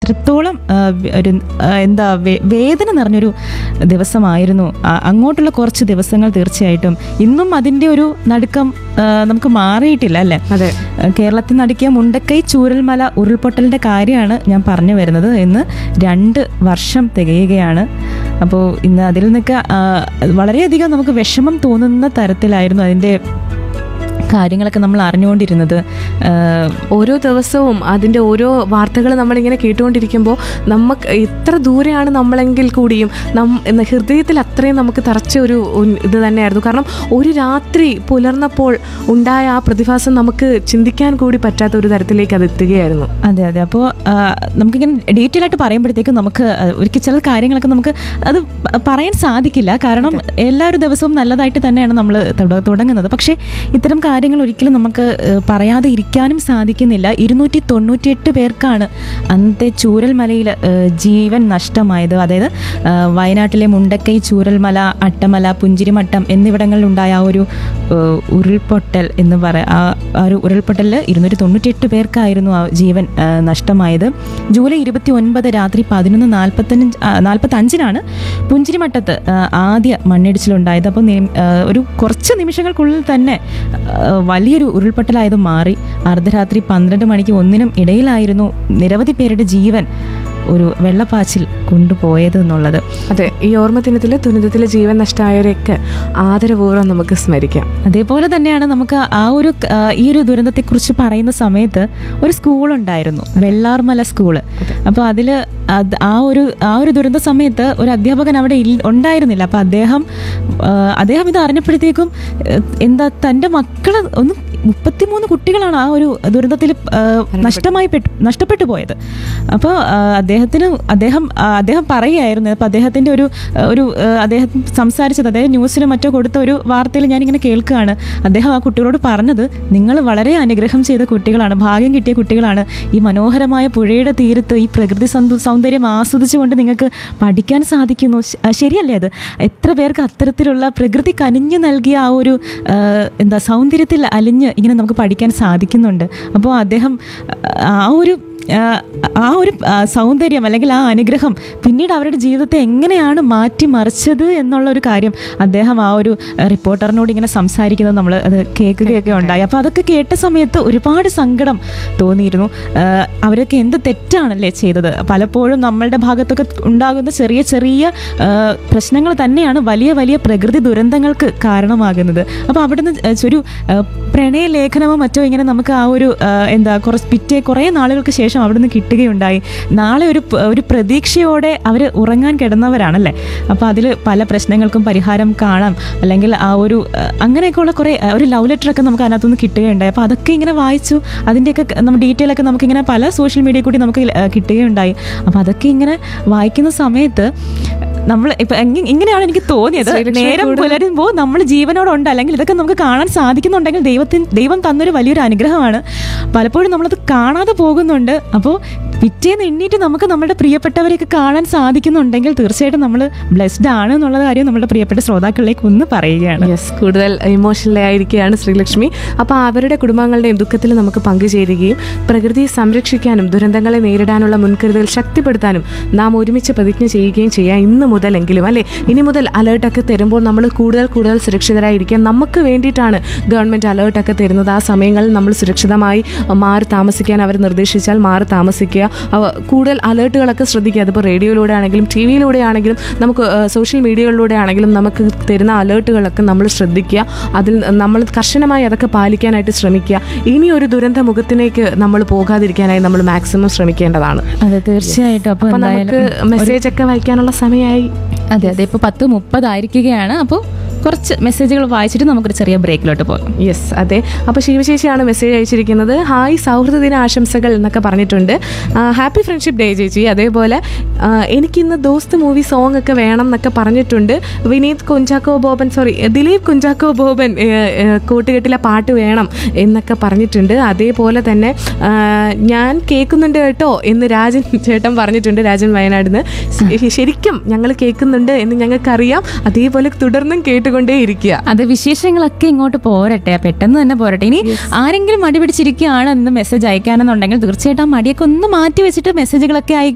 അത്രത്തോളം ആ, വ- ഒരു ആ, എന്താ വേ- വേദന നിറഞ്ഞൊരു ദിവസമായിരുന്നു ആ, അങ്ങോട്ടുള്ള കുറച്ച് ദിവസങ്ങൾ തീർച്ചയായിട്ടും ഇന്നും അതിൻ്റെ ഒരു നടുക്കം ആ, നമുക്ക് മാറിയിട്ടില്ല അല്ലേ അതെ കേരളത്തിൽ നടുക്കിയ മുണ്ടക്കൈ ചൂരൽമല ഉരുൾപൊട്ടലിന്റെ കാര്യമാണ് ഞാൻ പറഞ്ഞു വരുന്നത് ഇന്ന് രണ്ട് വർഷം തികയുകയാണ് അപ്പോൾ ഇന്ന് അതിൽ നിന്നൊക്കെ ആ, വളരെയധികം നമുക്ക് വിഷമം തോന്നുന്ന തരത്തിലായിരുന്നു അതിൻ്റെ കാര്യങ്ങളൊക്കെ നമ്മൾ അറിഞ്ഞുകൊണ്ടിരുന്നത് ആ, ഓരോ ദിവസവും അതിൻ്റെ ഓരോ വാർത്തകൾ നമ്മളിങ്ങനെ കേട്ടുകൊണ്ടിരിക്കുമ്പോൾ നമുക്ക് എത്ര ദൂരെയാണ് നമ്മളെങ്കിൽ കൂടിയും നം എന്ന ഹൃദയത്തിൽ അത്രയും നമുക്ക് തറച്ച ഒരു ഉൻ- ഇത് തന്നെയായിരുന്നു കാരണം ഒരു രാത്രി പുലർന്നപ്പോൾ ഉണ്ടായ ആ പ്രതിഭാസം നമുക്ക് ചിന്തിക്കാൻ കൂടി പറ്റാത്ത ഒരു തരത്തിലേക്ക് അത് എത്തുകയായിരുന്നു അതെ അതെ അപ്പോൾ നമുക്കിങ്ങനെ ഡീറ്റെയിൽ ആയിട്ട് പറയുമ്പോഴത്തേക്കും നമുക്ക് ആ, ഒരിക്കൽ ചില കാര്യങ്ങളൊക്കെ നമുക്ക് അത് പ- പറയാൻ സാധിക്കില്ല കാരണം എല്ലാ ഒരു ദിവസവും നല്ലതായിട്ട് തന്നെയാണ് നമ്മൾ തുടങ്ങുന്നത് പക്ഷേ ഇത്തരം കാര്യങ്ങൾ ഒരിക്കലും നമുക്ക് ആ, പറയാതെ ഇരിക്കാനും സാധിക്കുന്നില്ല ഇരുന്നൂറ്റി തൊണ്ണൂറ്റിയെട്ട് പേർക്കാണ് അന്നത്തെ ചൂരൽമലയിൽ ആ, ജീവൻ നഷ്ടമായത് അതായത് ആ, വയനാട്ടിലെ മുണ്ടക്കൈ ചൂരൽമല അട്ടമല പുഞ്ചിരിമട്ടം എന്നിവിടങ്ങളിലുണ്ടായ ആ ഒരു ആ, ഉരുൾപൊട്ടൽ എന്ന് പറയാം ആ ആ ഒരു ഉരുൾപൊട്ടലിൽ ഇരുന്നൂറ്റി തൊണ്ണൂറ്റിയെട്ട് പേർക്കായിരുന്നു ആ ജീവൻ ആ, നഷ്ടമായത് ജൂലൈ ഇരുപത്തി ഒൻപത് രാത്രി പതിനൊന്ന് നാൽപ്പത്തഞ്ച് നാൽപ്പത്തഞ്ചിനാണ് പുഞ്ചിരിമട്ടത്ത് ആ, ആദ്യ മണ്ണിടിച്ചിലുണ്ടായത് അപ്പോൾ നി- ആ, ഒരു കുറച്ച് നിമിഷങ്ങൾക്കുള്ളിൽ തന്നെ ആ, വലിയൊരു ഉരുൾപൊട്ടലായത് മാറി അർദ്ധരാത്രി പന്ത്രണ്ട് മണിക്ക് ഒന്നിനും ഇടയിലായിരുന്നു നിരവധി പേരുടെ ജീവൻ ഒരു വെള്ളപ്പാച്ചിൽ കൊണ്ടുപോയത് എന്നുള്ളത് അതെ ഈ ഓർമ്മ ദിനത്തിൽ ദുരിതത്തിൽ ജീവൻ നഷ്ടമായവരെയൊക്കെ ആദരപൂർവ്വം നമുക്ക് സ്മരിക്കാം അതേപോലെ തന്നെയാണ് നമുക്ക് ആ ഒരു ആ, ഈ ഒരു ദുരന്തത്തെക്കുറിച്ച് പറയുന്ന സമയത്ത് ഒരു സ്കൂളുണ്ടായിരുന്നു വെള്ളാർമല സ്കൂള് അപ്പോൾ അതിൽ ആ ഒരു ആ ഒരു ദുരന്ത സമയത്ത് ഒരു അധ്യാപകൻ അവിടെ ഇൽ- ഉണ്ടായിരുന്നില്ല അപ്പോൾ അദ്ദേഹം ആ, അദ്ദേഹം ഇത് അറിഞ്ഞപ്പോഴത്തേക്കും ഏഹ്, എന്താ തൻ്റെ മക്കള് ഒന്ന് മുപ്പത്തിമൂന്ന് കുട്ടികളാണ് ആ ഒരു ദുരന്തത്തിൽ ആ, നഷ്ടമായി പെട്ട് നഷ്ടപ്പെട്ടു പോയത് അപ്പോൾ അദ്ദേഹത്തിന് അദ്ദേഹം ആ, അദ്ദേഹം പറയുകയായിരുന്നു അപ്പോൾ അദ്ദേഹത്തിൻ്റെ ഒരു ആ, ഒരു ആ, അദ്ദേഹം സംസാരിച്ചത് അതായത് ന്യൂസിന് മറ്റോ കൊടുത്ത ഒരു വാർത്തയിൽ ഞാനിങ്ങനെ കേൾക്കുകയാണ് അദ്ദേഹം ആ കുട്ടികളോട് പറഞ്ഞത് നിങ്ങൾ വളരെ അനുഗ്രഹം ചെയ്ത കുട്ടികളാണ് ഭാഗ്യം കിട്ടിയ കുട്ടികളാണ് ഈ മനോഹരമായ പുഴയുടെ തീരത്ത് ഈ പ്രകൃതി സന്തു സൗന്ദര്യം ആസ്വദിച്ചുകൊണ്ട് നിങ്ങൾക്ക് പഠിക്കാൻ സാധിക്കുന്നു ശ- ആ, ശരിയല്ലേ അത് എത്ര പേർക്ക് അത്തരത്തിലുള്ള പ്രകൃതി കനിഞ്ഞു നൽകിയ ആ ഒരു ആ, എന്താ സൗന്ദര്യത്തിൽ അലിഞ്ഞ് ഇങ്ങനെ നമുക്ക് പഠിക്കാൻ സാധിക്കുന്നുണ്ട് അപ്പോൾ അദ്ദേഹം ആ, ആ ഒരു ആ, ആ ഒരു ആ, സൗന്ദര്യം അല്ലെങ്കിൽ ആ അനുഗ്രഹം പിന്നീട് അവരുടെ ജീവിതത്തെ എങ്ങനെയാണ് മാറ്റിമറിച്ചത് എന്നുള്ള ഒരു കാര്യം അദ്ദേഹം ആ ഒരു ആ, റിപ്പോർട്ടറിനോട് ഇങ്ങനെ സംസാരിക്കുന്നത് നമ്മൾ അത് കേൾക്കുകയൊക്കെ ഉണ്ടായി അപ്പോൾ അതൊക്കെ കേട്ട സമയത്ത് ഒരുപാട് സങ്കടം തോന്നിയിരുന്നു ആ, അവരൊക്കെ എന്ത് തെറ്റാണല്ലേ ചെയ്തത് പലപ്പോഴും നമ്മളുടെ ഭാഗത്തൊക്കെ ഉണ്ടാകുന്ന ചെറിയ ചെറിയ ആ, പ്രശ്നങ്ങൾ തന്നെയാണ് വലിയ വലിയ പ്രകൃതി ദുരന്തങ്ങൾക്ക് കാരണമാകുന്നത് അപ്പോൾ അവിടുന്ന് ഒരു ആ, പ്രണയലേഖനമോ മറ്റോ ഇങ്ങനെ നമുക്ക് ആ ഒരു ആ, എന്താ കുറച്ച് പിറ്റേ കുറേ നാളുകൾക്ക് ശേഷം അവിടുന്ന് കിട്ടുകയുണ്ടായി നാളെ ഒരു പ- ഒരു പ്രതീക്ഷയോടെ അവർ ഉറങ്ങാൻ കിടന്നവരാണല്ലേ അപ്പോൾ അതിൽ പല പ്രശ്നങ്ങൾക്കും പരിഹാരം കാണാം അല്ലെങ്കിൽ ആ ഒരു ആ, അങ്ങനെയൊക്കെയുള്ള കുറേ ആ, ഒരു ലവ് ലെറ്റർ ഒക്കെ നമുക്ക് അതിനകത്തുനിന്ന് കിട്ടുകയുണ്ടായി അപ്പോൾ അതൊക്കെ ഇങ്ങനെ വായിച്ചു അതിൻ്റെയൊക്കെ നമ്മൾ ഡീറ്റെയിൽ ഒക്കെ നമുക്കിങ്ങനെ പല സോഷ്യൽ മീഡിയ കൂടി നമുക്ക് ആ, കിട്ടുകയുണ്ടായി അപ്പോൾ അതൊക്കെ ഇങ്ങനെ വായിക്കുന്ന സമയത്ത് നമ്മൾ ഇപ്പൊ എങ്ങ- ഇങ്ങനെയാണ് എനിക്ക് തോന്നിയത് ശ്രീലക്ഷ്മി നേരം കൂടുതൽ- പുലരുമ്പോൾ നമ്മൾ ജീവനോടുണ്ട് അല്ലെങ്കിൽ ഇതൊക്കെ നമുക്ക് കാണാൻ സാധിക്കുന്നുണ്ടെങ്കിൽ ദൈവത്തിന് ദൈവം തന്നൊരു വലിയൊരു അനുഗ്രഹമാണ് പലപ്പോഴും നമ്മളത് കാണാതെ പോകുന്നുണ്ട് അപ്പോൾ പിറ്റേന്ന് എണ്ണീറ്റ് നമുക്ക് നമ്മുടെ പ്രിയപ്പെട്ടവരെയൊക്കെ കാണാൻ സാധിക്കുന്നുണ്ടെങ്കിൽ തീർച്ചയായിട്ടും നമ്മൾ ബ്ലെസ്ഡ് ആണ് എന്നുള്ള കാര്യം നമ്മുടെ പ്രിയപ്പെട്ട ശ്രോതാക്കളിലേക്ക് ഒന്ന് പറയുകയാണ് യെസ് കൂടുതൽ ഇമോഷണൽ ആയിരിക്കുകയാണ് ശ്രീലക്ഷ്മി അപ്പോൾ അവരുടെ കുടുംബങ്ങളുടെയും ദുഃഖത്തിൽ നമുക്ക് പങ്കുചേരുകയും പ്രകൃതിയെ സംരക്ഷിക്കാനും ദുരന്തങ്ങളെ നേരിടാനുള്ള മുൻകരുതൽ ശക്തിപ്പെടുത്താനും നാം ഒരുമിച്ച് പ്രതിജ്ഞ ചെയ്യുകയും ചെയ്യാം ഇന്ന് മുതലെങ്കിലും അല്ലേ ഇനി മുതൽ അലേർട്ടൊക്കെ തരുമ്പോൾ നമ്മൾ കൂടുതൽ കൂടുതൽ സുരക്ഷിതരായിരിക്കാൻ നമുക്ക് വേണ്ടിയിട്ടാണ് ഗവൺമെൻറ് അലേർട്ടൊക്കെ തരുന്നത് ആ സമയങ്ങളിൽ നമ്മൾ സുരക്ഷിതമായി മാറി താമസിക്കാൻ അവർ നിർദ്ദേശിച്ചാൽ മാറി താമസിക്കുക അവ- കൂടുതൽ അലേർട്ടുകളൊക്കെ ശ്രദ്ധിക്കുക അതിപ്പോൾ റേഡിയോയിലൂടെ ആണെങ്കിലും ടി വിയിലൂടെ ആണെങ്കിലും നമുക്ക് സോഷ്യൽ മീഡിയകളിലൂടെ ആണെങ്കിലും നമുക്ക് തരുന്ന അലേർട്ടുകളൊക്കെ നമ്മൾ ശ്രദ്ധിക്കുക അതിൽ നമ്മൾ കർശനമായി അതൊക്കെ പാലിക്കാനായിട്ട് ശ്രമിക്കുക ഇനി ഒരു ദുരന്ത മുഖത്തിലേക്ക് നമ്മൾ പോകാതിരിക്കാനായി നമ്മൾ മാക്സിമം ശ്രമിക്കേണ്ടതാണ് അതെ തീർച്ചയായിട്ടും അപ്പോൾ അപ്പൊ നമുക്ക് എന്തായാലും മെസ്സേജ് ഒക്കെ വായിക്കാനുള്ള സമയമായി അതെ അതെ ഇപ്പോൾ പത്ത് മുപ്പതായിരിക്കുകയാണ് അപ്പോൾ കുറച്ച് മെസ്സേജുകൾ വായിച്ചിട്ട് നമുക്കൊരു ചെറിയ ബ്രേക്കിലോട്ട് പോകാം യെസ് അതെ അപ്പോൾ ശിവചേച്ചിയാണ് മെസ്സേജ് അയച്ചിരിക്കുന്നത് ഹായ് സൗഹൃദ ദിന ആശംസകൾ എന്നൊക്കെ പറഞ്ഞിട്ടുണ്ട് ഹാപ്പി ഫ്രണ്ട്ഷിപ്പ് ഡേ ചേച്ചി അതേപോലെ ആ, എനിക്കിന്ന് ദോസ്ത് മൂവി സോങ് ഒക്കെ വേണം എന്നൊക്കെ പറഞ്ഞിട്ടുണ്ട് വിനീത് കുഞ്ചാക്കോ ബോബൻ സോറി ദിലീപ് കുഞ്ചാക്കോ ബോബൻ ഏ, ഏ, കൂട്ടുകെട്ടിലെ പാട്ട് വേണം എന്നൊക്കെ പറഞ്ഞിട്ടുണ്ട് അതേപോലെ തന്നെ ആ, ഞാൻ കേൾക്കുന്നുണ്ട് കേട്ടോ എന്ന് രാജൻ ചേട്ടൻ പറഞ്ഞിട്ടുണ്ട് രാജൻ വയനാടിന് ശരിക്കും ഞങ്ങൾ കേൾക്കുന്നുണ്ട് എന്ന് ഞങ്ങൾക്കറിയാം അതേപോലെ തുടർന്നും കേട്ടുകൊണ്ടേ ഇരിക്കുക അത് വിശേഷങ്ങളൊക്കെ ഇങ്ങോട്ട് പോരട്ടെ പെട്ടെന്ന് തന്നെ പോരട്ടെ ഇനി ആരെങ്കിലും മടി പിടിച്ചിരിക്കുകയാണ് എന്ന് മെസ്സേജ് അയക്കാനെന്നുണ്ടെങ്കിൽ തീർച്ചയായിട്ടും ആ മടിയൊക്കെ ഒന്ന് മാറ്റി വെച്ചിട്ട് മെസ്സേജുകളൊക്കെ അയക്കുക